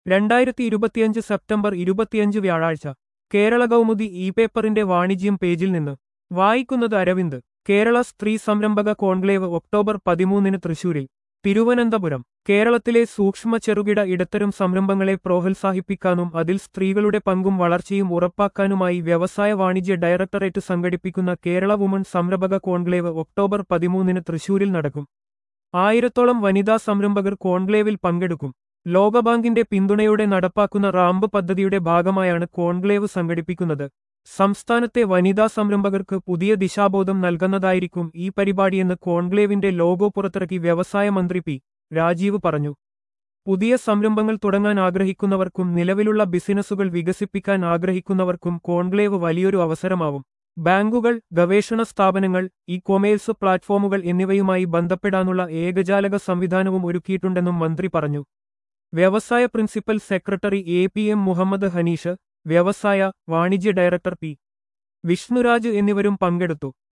രണ്ടായിരത്തി ഇരുപത്തിയഞ്ച് സെപ്റ്റംബർ ഇരുപത്തിയഞ്ച് വ്യാഴാഴ്ച കേരള കൗമുദി ഇ പേപ്പറിന്റെ വാണിജ്യം പേജിൽ നിന്ന് വായിക്കുന്നത് അരവിന്ദ് കേരള സ്ത്രീ സംരംഭക കോൺക്ലേവ് ഒക്ടോബർ പതിമൂന്നിന് തൃശൂരിൽ തിരുവനന്തപുരം കേരളത്തിലെ സൂക്ഷ്മ ചെറുകിട ഇടത്തരം സംരംഭങ്ങളെ പ്രോത്സാഹിപ്പിക്കാനും അതിൽ സ്ത്രീകളുടെ പങ്കും വളർച്ചയും ഉറപ്പാക്കാനുമായി വ്യവസായ വാണിജ്യ ഡയറക്ടറേറ്റ് സംഘടിപ്പിക്കുന്ന കേരള വുമൺ സംരംഭക കോൺക്ലേവ് ഒക്ടോബർ പതിമൂന്നിന് തൃശൂരിൽ നടക്കും ആയിരത്തോളം വനിതാ സംരംഭകർ കോൺക്ലേവിൽ പങ്കെടുക്കും ലോകബാങ്കിന്റെ പിന്തുണയോടെ നടപ്പാക്കുന്ന റാമ്പ് പദ്ധതിയുടെ ഭാഗമായാണ് കോൺക്ലേവ് സംഘടിപ്പിക്കുന്നത് സംസ്ഥാനത്തെ വനിതാ സംരംഭകർക്ക് പുതിയ ദിശാബോധം നൽകുന്നതായിരിക്കും ഈ പരിപാടിയെന്ന് കോൺക്ലേവിന്റെ ലോഗോ പുറത്തിറക്കി വ്യവസായ മന്ത്രി പി രാജീവ് പറഞ്ഞു പുതിയ സംരംഭങ്ങൾ തുടങ്ങാൻ ആഗ്രഹിക്കുന്നവർക്കും നിലവിലുള്ള ബിസിനസ്സുകൾ വികസിപ്പിക്കാൻ ആഗ്രഹിക്കുന്നവർക്കും കോൺക്ലേവ് വലിയൊരു അവസരമാവും ബാങ്കുകൾ ഗവേഷണ സ്ഥാപനങ്ങൾ ഇ കൊമേഴ്സ് പ്ലാറ്റ്ഫോമുകൾ എന്നിവയുമായി ബന്ധപ്പെടാനുള്ള ഏകജാലക സംവിധാനവും ഒരുക്കിയിട്ടുണ്ടെന്നും മന്ത്രി പറഞ്ഞു വ്യവസായ principal secretary A P M Muhammad Hanish വ്യവസായ വാണിജ്യ ഡയറക്ടർ പി വിഷ്ണുരാജ് എന്നിവരും പങ്കെടുത്തു